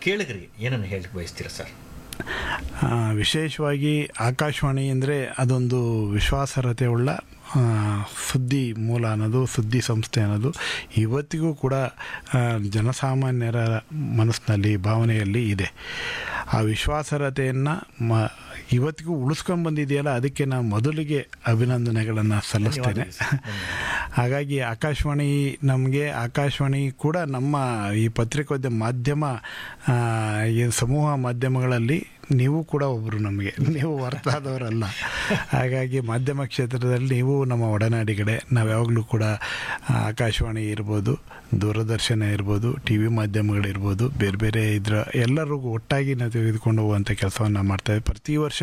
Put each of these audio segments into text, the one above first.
ಕೇಳಿಗರಿಗೆ ಏನನ್ನು ಹೇಳಿ ಬಯಸ್ತೀರಾ ಸರ್ ಆ, ವಿಶೇಷವಾಗಿ ಆಕಾಶವಾಣಿ ಅಂದರೆ ಅದೊಂದು ವಿಶ್ವಾಸಾರ್ಹತೆ ಉಳ್ಳ ಆ, ಸುದ್ದಿ ಮೂಲ ಅನ್ನೋದು ಸುದ್ದಿ ಸಂಸ್ಥೆ ಅನ್ನೋದು ಇವತ್ತಿಗೂ ಕೂಡ ಆ, ಜನಸಾಮಾನ್ಯರ ಮನಸ್ಸಿನಲ್ಲಿ ಭಾವನೆಯಲ್ಲಿ ಇದೆ ಆ ವಿಶ್ವಾಸಾರ್ಹತೆಯನ್ನು ಮ ಇವತ್ತಿಗೂ ಉಳಿಸ್ಕೊಂಡು ಬಂದಿದೆಯಲ್ಲ ಅದಕ್ಕೆ ನಾನು ಮೊದಲಿಗೆ ಅಭಿನಂದನೆಗಳನ್ನು ಸಲ್ಲಿಸ್ತೇನೆ ಹಾಗಾಗಿ ಆಕಾಶವಾಣಿ ನಮಗೆ ಆಕಾಶವಾಣಿ ಕೂಡ ನಮ್ಮ ಈ ಪತ್ರಿಕೋದ್ಯಮ ಮಾಧ್ಯಮ ಆ, ಈ ಸಮೂಹ ಮಾಧ್ಯಮಗಳಲ್ಲಿ ನೀವು ಕೂಡ ಒಬ್ಬರು ನಮಗೆ ನೀವು ಹೊರತಾದವರಲ್ಲ ಹಾಗಾಗಿ ಮಾಧ್ಯಮ ಕ್ಷೇತ್ರದಲ್ಲಿ ನೀವು ನಮ್ಮ ಒಡನಾಡಿಗಡೆ ನಾವು ಯಾವಾಗಲೂ ಕೂಡ ಆ, ಆಕಾಶವಾಣಿ ಇರ್ಬೋದು ದೂರದರ್ಶನ ಇರ್ಬೋದು ಟಿ ವಿ ಮಾಧ್ಯಮಗಳಿರ್ಬೋದು ಬೇರೆ ಬೇರೆ ಇದ್ರ ಎಲ್ಲರಿಗೂ ಒಟ್ಟಾಗಿ ನಾವು ತೆಗೆದುಕೊಂಡು ಹೋಗುವಂಥ ಕೆಲಸವನ್ನು ಮಾಡ್ತಾಯಿದ್ವಿ ಪ್ರತಿ ವರ್ಷ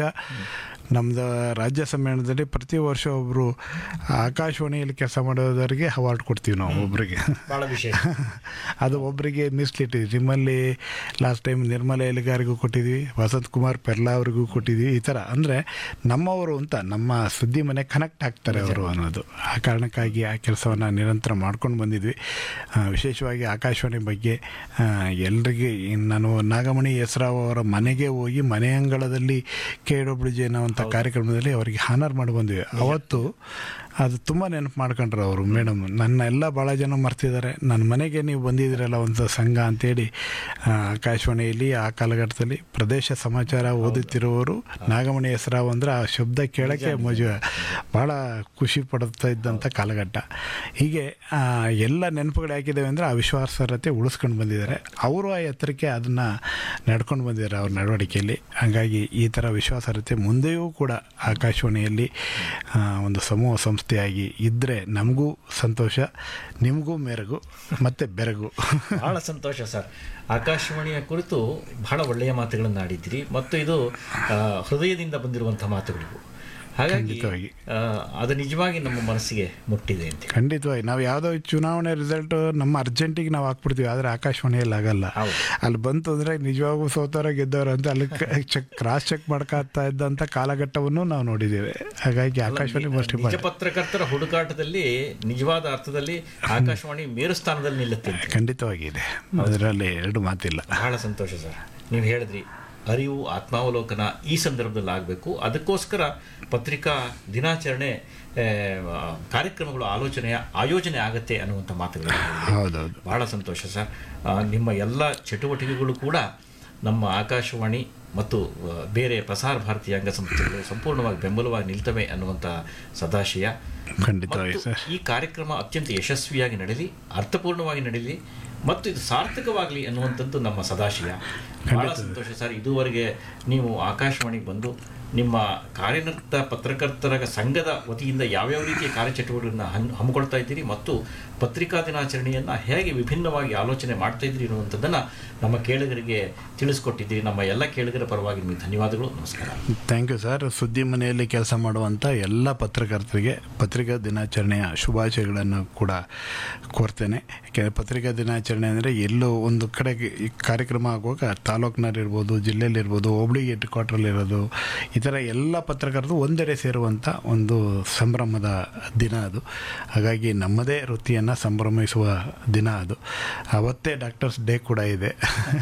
ನಮ್ಮದು ರಾಜ್ಯ ಸಮ್ಮೇಳನದಲ್ಲಿ ಪ್ರತಿ ವರ್ಷ ಒಬ್ಬರು ಆಕಾಶವಾಣಿಯಲ್ಲಿ ಕೆಲಸ ಮಾಡೋದವರಿಗೆ ಅವಾರ್ಡ್ ಕೊಡ್ತೀವಿ ನಾವು ಒಬ್ಬರಿಗೆ ಬಹಳ ವಿಶೇಷ ಅದು ಒಬ್ಬರಿಗೆ ಮೀಸಲಿಟ್ಟಿದ್ವಿ ನಿಮ್ಮಲ್ಲಿ ಲಾಸ್ಟ್ ಟೈಮ್ ನಿರ್ಮಲ ಎಲಿಗಾರಿಗೂ ಕೊಟ್ಟಿದ್ವಿ ವಸಂತ್ ಕುಮಾರ್ ಪೆರ್ಲಾ ಅವ್ರಿಗೂ ಕೊಟ್ಟಿದ್ವಿ ಈ ಥರ ಅಂದರೆ ನಮ್ಮವರು ಅಂತ ನಮ್ಮ ಸುದ್ದಿ ಮನೆ ಕನೆಕ್ಟ್ ಆಗ್ತಾರೆ ಅವರು ಅನ್ನೋದು ಆ ಕಾರಣಕ್ಕಾಗಿ ಆ ಕೆಲಸವನ್ನು ನಿರಂತರ ಮಾಡ್ಕೊಂಡು ಬಂದಿದ್ವಿ ಆ, ವಿಶೇಷವಾಗಿ ಆಕಾಶವಾಣಿ ಬಗ್ಗೆ ಆ, ಎಲ್ರಿಗೆ ನಾನು ನಾಗಮಣಿ ಹೆಸರಾವ್ ಅವರ ಮನೆಗೆ ಹೋಗಿ ಮನೆ ಅಂಗಳದಲ್ಲಿ ಕೆ ಡಬ್ಲ್ಯೂ ಜೆ ಅನ್ನೋವಂಥ ಕಾರ್ಯಕ್ರಮದಲ್ಲಿ ಅವರಿಗೆ ಹಾನರ್ ಮಾಡಿ ಬಂದ್ವಿ ಅವತ್ತು ಅದು ತುಂಬ ನೆನಪು ಮಾಡ್ಕೊಂಡ್ರು ಅವರು ಮೇಡಮ್ ನನ್ನ ಎಲ್ಲ ಭಾಳ ಜನ ಮರ್ತಿದ್ದಾರೆ ನನ್ನ ಮನೆಗೆ ನೀವು ಬಂದಿದ್ದೀರಲ್ಲ ಒಂದು ಸಂಘ ಅಂತೇಳಿ ಆ, ಆಕಾಶವಾಣಿಯಲ್ಲಿ ಆ ಕಾಲಘಟ್ಟದಲ್ಲಿ ಪ್ರದೇಶ ಸಮಾಚಾರ ಓದುತ್ತಿರುವವರು ನಾಗಮಣಿ ಹೆಸರಾವ್ ಅಂದರೆ ಆ ಶಬ್ದ ಕೇಳೋಕ್ಕೆ ಮಜು ಭಾಳ ಖುಷಿ ಪಡುತ್ತಾ ಇದ್ದಂಥ ಕಾಲಘಟ್ಟ ಹೀಗೆ ಆ, ಎಲ್ಲ ನೆನಪುಗಳು ಯಾಕಿದ್ದಾವೆ ಅಂದರೆ ಆ ವಿಶ್ವಾಸಾರ್ಹತೆ ಉಳಿಸ್ಕೊಂಡು ಬಂದಿದ್ದಾರೆ ಅವರು ಆ ಎತ್ತರಕ್ಕೆ ಅದನ್ನು ನಡ್ಕೊಂಡು ಬಂದಿದ್ದಾರೆ ಅವ್ರ ನಡವಳಿಕೆಯಲ್ಲಿ ಹಾಗಾಗಿ ಈ ಥರ ವಿಶ್ವಾಸಾರ್ಹತೆ ಮುಂದೆಯೂ ಕೂಡ ಆಕಾಶವಾಣಿಯಲ್ಲಿ ಆ, ಒಂದು ಸಮೂಹ ಸಂಸ್ಥೆಯಾಗಿ ಇದ್ದರೆ ನಮಗೂ ಸಂತೋಷ ನಿಮಗೂ ಮೆರಗು ಮತ್ತು ಬೆರಗು ಬಹಳ ಸಂತೋಷ ಸರ್ ಆಕಾಶವಾಣಿಯ ಕುರಿತು ಬಹಳ ಒಳ್ಳೆಯ ಮಾತುಗಳನ್ನು ಆಡಿದ್ದೀರಿ ಮತ್ತು ಇದು ಆ, ಹೃದಯದಿಂದ ಬಂದಿರುವಂತಹ ಮಾತುಗಳಿವು ಹಾಗಾಗಿ ಖಂಡಿತವಾಗಿ. ಆ, ಅದು ನಿಜವಾಗಿ ನಮ್ಮ ಮನಸ್ಸಿಗೆ ಮುಟ್ಟಿದೆ ಅಂತ ಖಂಡಿತವಾಗಿ ನಾವು ಯಾವುದೋ ಚುನಾವಣೆ ರಿಸಲ್ಟ್ ನಮ್ಮ ಅರ್ಜೆಂಟಿಗೆ ನಾವು ಹಾಕ್ಬಿಡ್ತೀವಿ ಆದರೆ ಆಕಾಶವಾಣಿಯಲ್ಲಿ ಆಗಲ್ಲ ಹೌದು. ಅಲ್ಲಿ ಬಂತು ಅಂದರೆ ನಿಜವಾಗೂ ಸೋತವರ ಗೆದ್ದವರು ಅಂತ ಅಲ್ಲಿ ಚೆಕ್ ಕ್ರಾಸ್ ಚೆಕ್ ಮಾಡ್ಕೊತಾ ಇದ್ದಂಥ ಕಾಲಘಟ್ಟವನ್ನು ನಾವು ನೋಡಿದ್ದೇವೆ ಹಾಗಾಗಿ ಆಕಾಶವಾಣಿ ಮೋಸ್ಟ್ ನಿಜ ಪತ್ರಕರ್ತರ ಹುಡುಕಾಟದಲ್ಲಿ ನಿಜವಾದ ಅರ್ಥದಲ್ಲಿ ಆಕಾಶವಾಣಿ ಮೇರು ಸ್ಥಾನದಲ್ಲಿ ನಿಲ್ಲುತ್ತೆ ಅಂತ. ಖಂಡಿತವಾಗಿ ಇದೆ ಅದರಲ್ಲಿ ಎರಡು ಮಾತಿಲ್ಲ ಬಹಳ ಸಂತೋಷ ಸರ್ ನೀವು ಹೇಳಿದ್ರಿ ಅರಿವು ಆತ್ಮಾವಲೋಕನ ಈ ಸಂದರ್ಭದಲ್ಲಿ ಆಗಬೇಕು ಅದಕ್ಕೋಸ್ಕರ ಪತ್ರಿಕಾ ದಿನಾಚರಣೆ ಆ, ಕಾರ್ಯಕ್ರಮಗಳು ಆಲೋಚನೆಯ ಆಯೋಜನೆ ಆಗತ್ತೆ ಅನ್ನುವಂಥ ಮಾತುಗಳು ಹೌದೌದು ಬಹಳ ಸಂತೋಷ ಸರ್ ಆ, ನಿಮ್ಮ ಎಲ್ಲ ಚಟುವಟಿಕೆಗಳು ಕೂಡ ನಮ್ಮ ಆಕಾಶವಾಣಿ ಮತ್ತು ಆ, ಬೇರೆ ಪ್ರಸಾರ ಭಾರತೀಯ ಅಂಗಸಂಸ್ಥೆಗಳು ಸಂಪೂರ್ಣವಾಗಿ ಬೆಂಬಲವಾಗಿ ನಿಲ್ತವೆ ಅನ್ನುವಂಥ ಸದಾಶಯ ಖಂಡಿತವಾಗಿ ಮತ್ತು ಸರ್ ಈ ಕಾರ್ಯಕ್ರಮ ಅತ್ಯಂತ ಯಶಸ್ವಿಯಾಗಿ ನಡೆಯಲಿ ಅರ್ಥಪೂರ್ಣವಾಗಿ ನಡೆಯಲಿ ಮತ್ತು ಇದು ಸಾರ್ಥಕವಾಗಲಿ ಅನ್ನುವಂಥದ್ದು ನಮ್ಮ ಸದಾಶಯ ಬಹಳ ಸಂತೋಷ ಸರ್ ಇದುವರೆಗೆ ನೀವು ಆಕಾಶವಾಣಿಗೆ ಬಂದು ನಿಮ್ಮ ಕಾರ್ಯನಿರತ ಪತ್ರಕರ್ತರ ಸಂಘದ ವತಿಯಿಂದ ಯಾವ್ಯಾವ ರೀತಿಯ ಕಾರ್ಯಚಟುವಟಿಕೆಗಳನ್ನು ಹನ್ ಹಮ್ಮಿಕೊಳ್ತಾ ಇದ್ದೀರಿ ಮತ್ತು ಪತ್ರಿಕಾ ದಿನಾಚರಣೆಯನ್ನು ಹೇಗೆ ವಿಭಿನ್ನವಾಗಿ ಆಲೋಚನೆ ಮಾಡ್ತಾ ಇದ್ದೀರಿ ಅನ್ನುವಂಥದ್ದನ್ನು ನಮ್ಮ ಕೇಳುಗರಿಗೆ ತಿಳಿಸ್ಕೊಟ್ಟಿದ್ದೀರಿ ನಮ್ಮ ಎಲ್ಲ ಕೇಳುಗರ ಪರವಾಗಿ ನಿಮಗೆ ಧನ್ಯವಾದಗಳು ನಮಸ್ಕಾರ ಥ್ಯಾಂಕ್ ಯು ಸರ್ ಸುದ್ದಿ ಮನೆಯಲ್ಲಿ ಕೆಲಸ ಮಾಡುವಂಥ ಎಲ್ಲ ಪತ್ರಕರ್ತರಿಗೆ ಪತ್ರಿಕಾ ದಿನಾಚರಣೆಯ ಶುಭಾಶಯಗಳನ್ನು ಕೂಡ ಕೋರ್ತೇನೆ ಯಾಕೆಂದರೆ ಪತ್ರಿಕಾ ದಿನಾಚರಣೆ ಅಂದರೆ ಎಲ್ಲೋ ಒಂದು ಕಡೆ ಈ ಕಾರ್ಯಕ್ರಮ ಆಗುವಾಗ ತಾಲೂಕಿನಲ್ಲಿರ್ಬೋದು ಜಿಲ್ಲೆಯಲ್ಲಿರ್ಬೋದು ಹೋಬಳಿ ಹೆಡ್ ಕ್ವಾರ್ಟ್ರಲ್ಲಿರೋದು ಈ ಥರ ಎಲ್ಲ ಪತ್ರಕರ್ತರು ಒಂದೆಡೆ ಸೇರುವಂಥ ಒಂದು ಸಂಭ್ರಮದ ದಿನ ಅದು ಹಾಗಾಗಿ ನಮ್ಮದೇ ವೃತ್ತಿಯನ್ನು ಸಂಭ್ರಮಿಸುವ ದಿನ ಅದು ಅವತ್ತೇ ಡಾಕ್ಟರ್ಸ್ ಡೇ ಕೂಡ ಇದೆ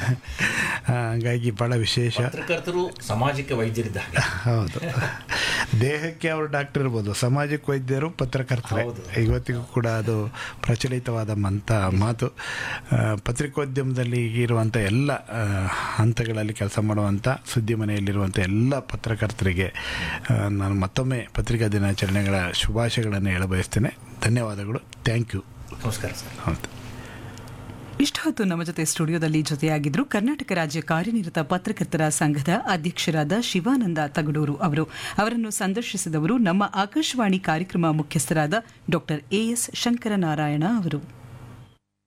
ಹಾಗಾಗಿ ಭಾಳ ವಿಶೇಷ ಪತ್ರಕರ್ತರು ಸಾಮಾಜಿಕ ವೈದ್ಯರಿದ್ದ ಹಾಗೆ ಹೌದು ದೇಹಕ್ಕೆ ಅವರು ಡಾಕ್ಟರ್ ಇರ್ಬೋದು ಸಮಾಜಕ್ಕೆ ವೈದ್ಯರು ಪತ್ರಕರ್ತರೆ ಹೌದು. ಇವತ್ತಿಗೂ ಕೂಡ ಅದು ಪ್ರಚಲಿತವಾದ ಮಂತ ಮಾತು ಆ, ಪತ್ರಿಕೋದ್ಯಮದಲ್ಲಿ ಇರುವಂಥ ಎಲ್ಲ ಆ, ಹಂತಗಳಲ್ಲಿ ಕೆಲಸ ಮಾಡುವಂಥ ಸುದ್ದಿ ಮನೆಯಲ್ಲಿರುವಂಥ ಎಲ್ಲ ಪತ್ರಕರ್ತರಿಗೆ ಆ, ನಾನು ಮತ್ತೊಮ್ಮೆ ಪತ್ರಿಕಾ ದಿನಾಚರಣೆಗಳ ಶುಭಾಶಯಗಳನ್ನು ಹೇಳ ಬಯಸ್ತೇನೆ ಧನ್ಯವಾದಗಳು ಥ್ಯಾಂಕ್ ಯು ನಮಸ್ಕಾರ ಸರ್ ಹೌದು ಇಷ್ಟು ಹೊತ್ತು ನಮ್ಮ ಜೊತೆ ಸ್ಟುಡಿಯೋದಲ್ಲಿ ಜೊತೆಯಾಗಿದ್ರು ಕರ್ನಾಟಕ ರಾಜ್ಯ ಕಾರ್ಯನಿರತ ಪತ್ರಕರ್ತರ ಸಂಘದ ಅಧ್ಯಕ್ಷರಾದ ಶಿವಾನಂದ ತಗಡೂರು ಅವರು ಅವರನ್ನು ಸಂದರ್ಶಿಸಿದವರು ನಮ್ಮ ಆಕಾಶವಾಣಿ ಕಾರ್ಯಕ್ರಮ ಮುಖ್ಯಸ್ಥರಾದ ಡಾಕ್ಟರ್ ಎಎಸ್ ಶಂಕರನಾರಾಯಣ ಅವರು